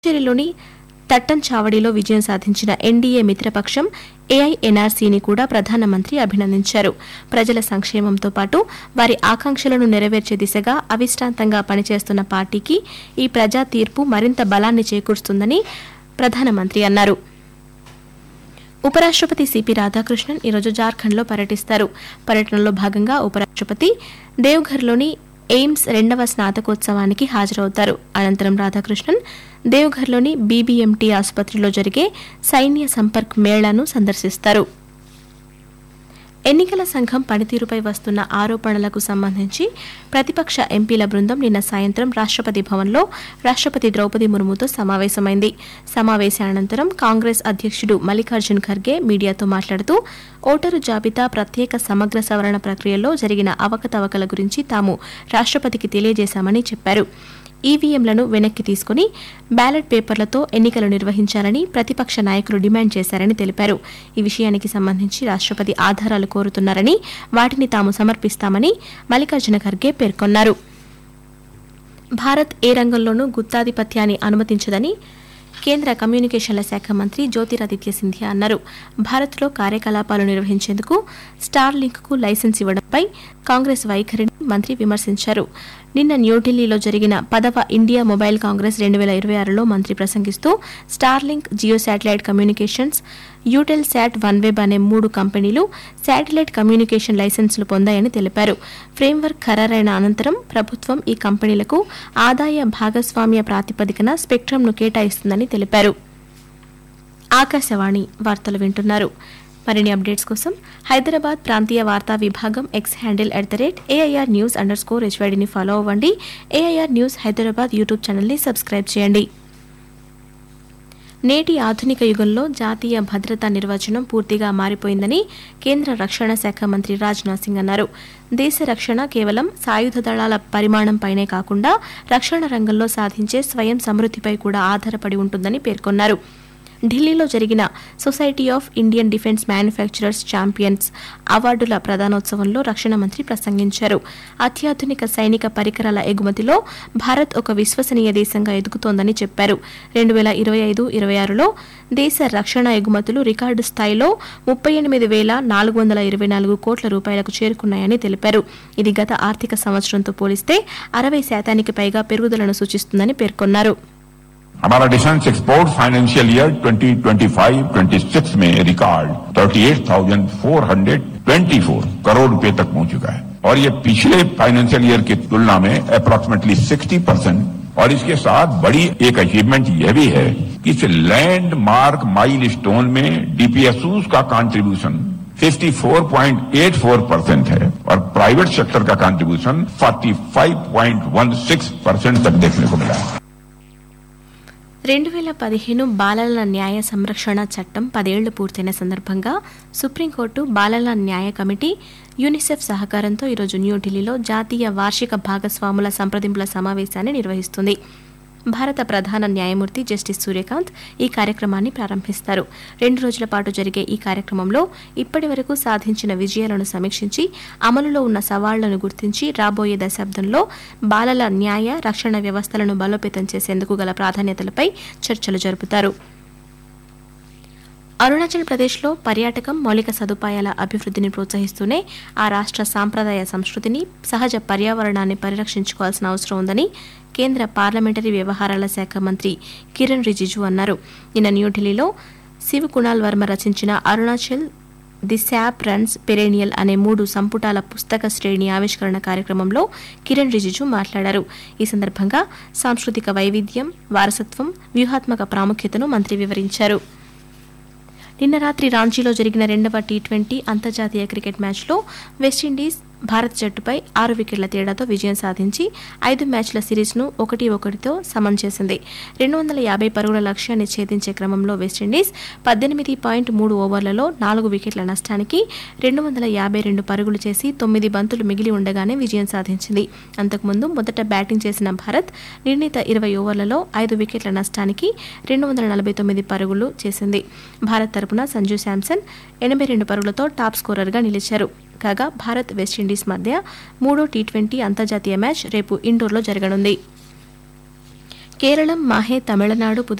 పుదుచ్చేరిలోని తట్టంచావడిలో విజయం సాధించిన ఎన్డీఏ మిత్రపక్షం ఏఐఎన్ఆర్సీని కూడా ప్రధానమంత్రి అభినందించారు ప్రజల సంక్షేమంతో పాటు వారి ఆకాంక్షలను నెరవేర్చే దిశగా అవిశ్రాంతంగా పనిచేస్తున్న పార్టీకి ఈ ప్రజా తీర్పు మరింత బలాన్ని చేకూరుస్తుందని ప్రధానమంత్రి అన్నారు ఉపరాష్ట్రపతి సిపి రాధాకృష్ణన్ ఈరోజు జార్ఖండ్లో పర్యటిస్తారు పర్యటనలో భాగంగా ఉపరాష్ట్రపతి దేవ్ఘర్లోని ఎయిమ్స్ రెండవ స్నాతకోత్సవానికి హాజరవుతారు అనంతరం రాధాకృష్ణన్ దేవ్ఘర్లోని బీబీఎంటీ ఆసుపత్రిలో జరిగే సైన్య సంపర్క్ మేళాను సందర్శిస్తారు ఎన్నికల సంఘం పనితీరుపై వస్తున్న ఆరోపణలకు సంబంధించి ప్రతిపక్ష ఎంపీల బృందం నిన్న సాయంత్రం రాష్ట్రపతి భవన్లో రాష్ట్రపతి ద్రౌపది ముర్ముతో సమావేశమైంది సమావేశానంతరం కాంగ్రెస్ అధ్యక్షుడు మల్లికార్జున్ ఖర్గే మీడియాతో మాట్లాడుతూ ఓటరు జాబితా ప్రత్యేక సమగ్ర సవరణ ప్రక్రియలో జరిగిన అవకతవకల గురించి తాము రాష్ట్రపతికి తెలియజేశామని చెప్పారు ఈవీఎంలను వెనక్కి తీసుకుని బ్యాలెట్ పేపర్లతో ఎన్నికలు నిర్వహించాలని ప్రతిపక్ష నాయకులు డిమాండ్ చేశారని తెలిపారు ఈ విషయానికి సంబంధించి రాష్ట్రపతి ఆధారాలు కోరుతున్నారని వాటిని తాము సమర్పిస్తామని మల్లికార్జున ఖర్గే పేర్కొన్నారు భారత్ ఏ రంగంలోనూ గుత్తాధిపత్యాన్ని అనుమతించదని కేంద్ర కమ్యూనికేషన్ల శాఖ మంత్రి జ్యోతిరాదిత్య సింధియా అన్నారు భారత్లో కార్యకలాపాలు నిర్వహించేందుకు స్టార్ లింక్కు లైసెన్స్ ఇవ్వడంపై కాంగ్రెస్ వైఖరిని మంత్రి విమర్శించారు నిన్న న్యూఢిల్లీలో జరిగిన పదవ ఇండియా మొబైల్ కాంగ్రెస్ రెండు వేల ఇరవై ఆరులో మంత్రి ప్రసంగిస్తూ Starlink Jio satellite communications Eutelsat OneWeb అనే మూడు కంపెనీలు శాటిలైట్ కమ్యూనికేషన్ లైసెన్సులు పొందాయని తెలిపారు ఫ్రేమ్వర్క్ ఖరారైన అనంతరం ప్రభుత్వం ఈ కంపెనీలకు ఆదాయ భాగస్వామ్య ప్రాతిపదికన స్పెక్ట్రమ్ను కేటాయిస్తుందని తెలిపారు ఆకాశవాణి వార్తలు వింటున్నారు మరిన్ని అప్డేట్స్ కోసం హైదరాబాద్ ప్రాంతీయ వార్తా విభాగం X handle at the rate AIR news underscore హెచ్వైడిని ఫాలో అవ్వండి ఏఐఆర్ న్యూస్ హైదరాబాద్ యూట్యూబ్ ఛానల్ని సబ్స్క్రైబ్ చేయండి నేటి ఆధునిక యుగంలో జాతీయ భద్రతా నిర్వచనం పూర్తిగా మారిపోయిందని కేంద్ర రక్షణ శాఖ మంత్రి రాజ్నాథ్ సింగ్ అన్నారు దేశ రక్షణ కేవలం సాయుధ దళాల పరిమాణంపైనే కాకుండా రక్షణ రంగంలో సాధించే స్వయం సమృద్ధిపై కూడా ఆధారపడి ఉంటుందని పేర్కొన్నారు ఢిల్లీలో జరిగిన society of Indian defence manufacturers champions అవార్డుల ప్రధానోత్సవంలో రక్షణ మంత్రి ప్రసంగించారు అత్యాధునిక సైనిక పరికరాల ఎగుమతిలో భారత్ ఒక విశ్వసనీయ దేశంగా ఎదుగుతోందని చెప్పారు రెండు వేల ఇరవై ఐదు ఇరవై ఆరులో దేశ రక్షణ ఎగుమతులు రికార్డు స్థాయిలో ముప్పై ఎనిమిది వేల నాలుగు వందల ఇరవై నాలుగు కోట్ల రూపాయలకు చేరుకున్నాయని తెలిపారు ఇది గత ఆర్థిక సంవత్సరంతో పోలిస్తే అరవై శాతానికి పైగా పెరుగుదలను సూచిస్తుందని పేర్కొన్నారు हमारा डिफेंस एक्सपोर्ट फाइनेंशियल ईयर 2025-26 में रिकॉर्ड 38,424 करोड़ रुपए तक पहुंच चुका है और ये पिछले फाइनेंशियल ईयर की तुलना में अप्रोक्सीमेटली 60 परसेंट और इसके साथ बड़ी एक अचीवमेंट यह भी है कि इस लैंडमार्क माइल स्टोन में डीपीएसयूज का कंट्रीब्यूशन 54.84 परसेंट है और प्राइवेट सेक्टर का कंट्रीब्यूशन 45.16 परसेंट तक देखने को मिला है రెండు వేల పదిహేను బాలల న్యాయ సంరక్షణ చట్టం పదేళ్లు పూర్తయిన సందర్భంగా సుప్రీంకోర్టు బాలల న్యాయ కమిటీ యూనిసెఫ్ సహకారంతో ఈరోజు న్యూఢిల్లీలో జాతీయ వార్షిక భాగస్వాముల సంప్రదింపుల సమావేశాన్ని నిర్వహిస్తుంది భారత ప్రధాన న్యాయమూర్తి జస్టిస్ సూర్యకాంత్ ఈ కార్యక్రమాన్ని ప్రారంభిస్తారు రెండు రోజుల పాటు జరిగే ఈ కార్యక్రమంలో ఇప్పటి వరకు సాధించిన విజయాలను సమీక్షించి అమలులో ఉన్న సవాళ్లను గుర్తించి రాబోయే దశాబ్దంలో బాలల న్యాయ రక్షణ వ్యవస్థలను బలోపేతం చేసేందుకు గల ప్రాధాన్యతలపై చర్చలు జరుపుతారు అరుణాచల్ ప్రదేశ్లో పర్యాటకం మౌలిక సదుపాయాల అభివృద్ధిని ప్రోత్సహిస్తూనే ఆ రాష్ట్ర సాంప్రదాయ సంస్కృతిని సహజ పర్యావరణాన్ని పరిరక్షించుకోవాల్సిన అవసరం ఉందని కేంద్ర పార్లమెంటరీ వ్యవహారాల శాఖ మంత్రి కిరణ్ రిజిజు అన్నారు నిన్న న్యూఢిల్లీలో శివ్ కుణాల్ వర్మ రచించిన అరుణాచల్ ది శాప్ రన్స్ పెరేనియల్ అనే మూడు సంపుటాల పుస్తక శ్రేణి ఆవిష్కరణ కార్యక్రమంలో కిరణ్ రిజిజు మాట్లాడారు ఈ సందర్భంగా సాంస్కృతిక వైవిధ్యం వారసత్వం వ్యూహాత్మక ప్రాముఖ్యతను మంత్రి వివరించారు నిన్న రాత్రి రాంచీలో జరిగిన రెండవ టీ ట్వంటీ అంతర్జాతీయ క్రికెట్ మ్యాచ్లో వెస్టిండీస్ భారత్ జట్టుపై ఆరు వికెట్ల తేడాతో విజయం సాధించి ఐదు మ్యాచ్ల సిరీస్ను ఒకటి ఒకటితో సమం చేసింది రెండు వందల యాభై పరుగుల లక్ష్యాన్ని ఛేదించే క్రమంలో వెస్టిండీస్ పద్దెనిమిది పాయింట్ మూడు ఓవర్లలో నాలుగు వికెట్ల నష్టానికి రెండు వందల యాభై రెండు పరుగులు చేసి తొమ్మిది బంతులు మిగిలి ఉండగానే విజయం సాధించింది అంతకుముందు మొదట బ్యాటింగ్ చేసిన భారత్ నిర్ణీత ఇరవై ఓవర్లలో ఐదు వికెట్ల నష్టానికి రెండు వందల నలభై తొమ్మిది పరుగులు చేసింది భారత్ తరపున సంజు శాంసన్ ఎనభై రెండు పరుగులతో టాప్ స్కోరర్గా నిలిచారు కాగా భారత్ వెస్టిండీస్ మధ్య మూడో టీ ట్వంటీ అంతర్జాతీయ మ్యాచ్ రేపు ఇండోర్లో జరగనుంది కేరళం మాహే తమిళనాడు పుదు